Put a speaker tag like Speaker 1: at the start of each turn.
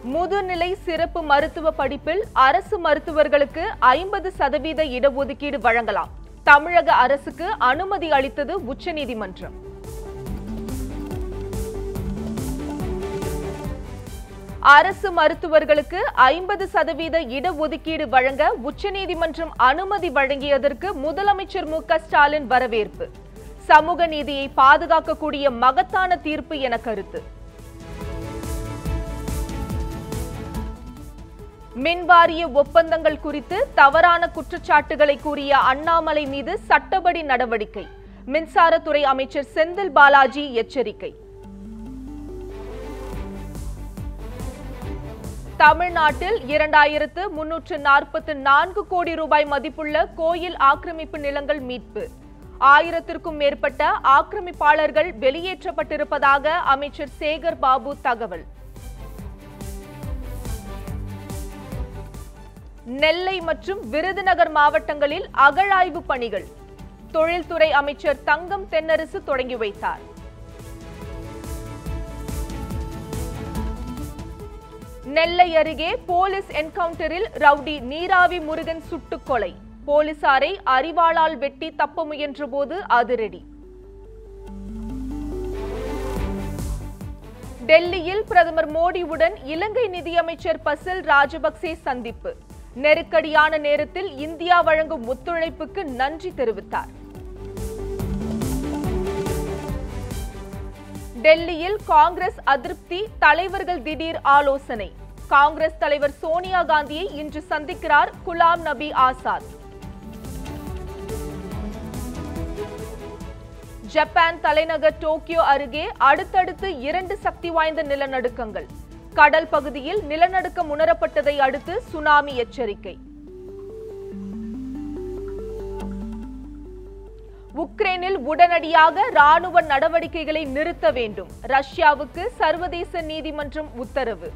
Speaker 1: முதுநிலை சிறப்பு மருத்துவ படிப்பில் அரசு மருத்துவர்களுக்கு ஐம்பது சதவீத இடஒதுக்கீடு வழங்கலாம் தமிழக அரசுக்கு அனுமதி அளித்தது உச்சநீதிமன்றம் அரசு மருத்துவர்களுக்கு ஐம்பது சதவீத இடஒதுக்கீடு வழங்க உச்சநீதிமன்றம் அனுமதி வழங்கியதற்கு முதலமைச்சர் மு க ஸ்டாலின் வரவேற்பு சமூக நீதியை பாதுகாக்கக்கூடிய மகத்தான தீர்ப்பு என கருத்து மின்வாரிய ஒப்பந்தங்கள் குறித்து தவறான குற்றச்சாட்டுகளை கூறிய அண்ணாமலை மீது சட்டப்படி நடவடிக்கை மின்சாரத்துறை அமைச்சர் செந்தில் பாலாஜி எச்சரிக்கை தமிழ்நாட்டில் இரண்டாயிரத்து முன்னூற்று நாற்பத்து நான்கு கோடி ரூபாய் மதிப்புள்ள கோயில் ஆக்கிரமிப்பு நிலங்கள் மீட்பு ஆயிரத்திற்கும் மேற்பட்ட ஆக்கிரமிப்பாளர்கள் வெளியேற்றப்பட்டிருப்பதாக அமைச்சர் சேகர் பாபு தகவல் நெல்லை மற்றும் விருதுநகர் மாவட்டங்களில் அகழாய்வு பணிகள் தொழில்துறை அமைச்சர் தங்கம் தென்னரசு தொடங்கி வைத்தார் நெல்லை அருகே போலீஸ் என்கவுண்டரில் ரவுடி நீராவி முருகன் சுட்டுக் கொலை போலீசாரை அரிவாளால் வெட்டி தப்ப முயன்றபோது அதிரடி டெல்லியில் பிரதமர் மோடியுடன் இலங்கை நிதியமைச்சர் பசில் ராஜபக்சே சந்திப்பு நெருக்கடியான நேரத்தில் இந்தியா வழங்கும் ஒத்துழைப்புக்கு நன்றி தெரிவித்தார் டெல்லியில் காங்கிரஸ் அதிருப்தி தலைவர்கள் திடீர் ஆலோசனை காங்கிரஸ் தலைவர் சோனியா காந்தியை இன்று சந்திக்கிறார் குலாம் நபி ஆசாத் ஜப்பான் தலைநகர் டோக்கியோ அருகே அடுத்தடுத்து இரண்டு சக்தி வாய்ந்த நிலநடுக்கங்கள் கடல் பகுதியில் நிலநடுக்கம் உணரப்பட்டதை அடுத்து சுனாமி எச்சரிக்கை உக்ரைனில் உடனடியாக ராணுவ நடவடிக்கைகளை நிறுத்த வேண்டும் ரஷ்யாவுக்கு சர்வதேச நீதிமன்றம் உத்தரவு